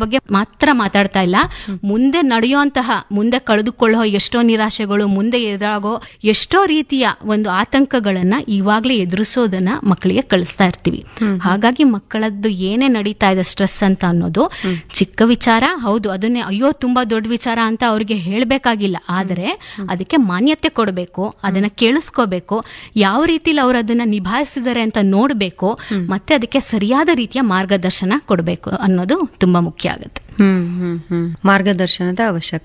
ಬಗ್ಗೆ ಮಾತ್ರ ಮಾತಾಡ್ತಾ ಇಲ್ಲ ಮುಂದೆ ನಡೆಯುವಂತಹ ಮುಂದೆ ಕಳೆದುಕೊಳ್ಳೋ ಎಷ್ಟೋ ನಿರಾಶೆಗಳು ಮುಂದೆ ಎದುರಾಗೋ ಎಷ್ಟೋ ರೀತಿಯ ಒಂದು ಆತಂಕಗಳನ್ನ ಇವಾಗಲೇ ಎದುರಿಸೋದನ್ನ ಮಕ್ಕಳಿಗೆ ಕಳಿಸ್ತಾ ಇರ್ತೀವಿ ಹಾಗಾಗಿ ಮಕ್ಕಳದ್ದು ಏನೇ ನಡೀತಾ ಇದೆ ಸ್ಟ್ರೆಸ್ ಅಂತ ಅನ್ನೋದು ಚಿಕ್ಕ ವಿಚಾರ ಹೌದು ಅದನ್ನೇ ಅಯ್ಯೋ ತುಂಬಾ ದೊಡ್ಡ ವಿಚಾರ ಅಂತ ಅವ್ರಿಗೆ ಹೇಳ್ಬೇಕಾಗಿಲ್ಲ ಆದರೆ ಅದಕ್ಕೆ ಮಾನ್ಯತೆ ಕೊಡಬೇಕು ಅದನ್ನ ಕೇಳಿಸ್ಕೋಬೇಕು ಯಾವ ರೀತಿಲಿ ಅವ್ರು ಅದನ್ನ ನಿಭಾಯಿಸಿದ್ದಾರೆ ಅಂತ ನೋಡಬೇಕು ಮತ್ತೆ ಅದಕ್ಕೆ ಸರಿಯಾದ ರೀತಿಯ ಮಾರ್ಗದರ್ಶನ ಕೊಡಬೇಕು ಅನ್ನೋದು ತುಂಬಾ ಮುಖ್ಯ ಆಗುತ್ತೆ ಹ್ಮ್ ಹ್ಮ್ ಹ್ಮ್ ಮಾರ್ಗದರ್ಶನದ ಅವಶ್ಯಕ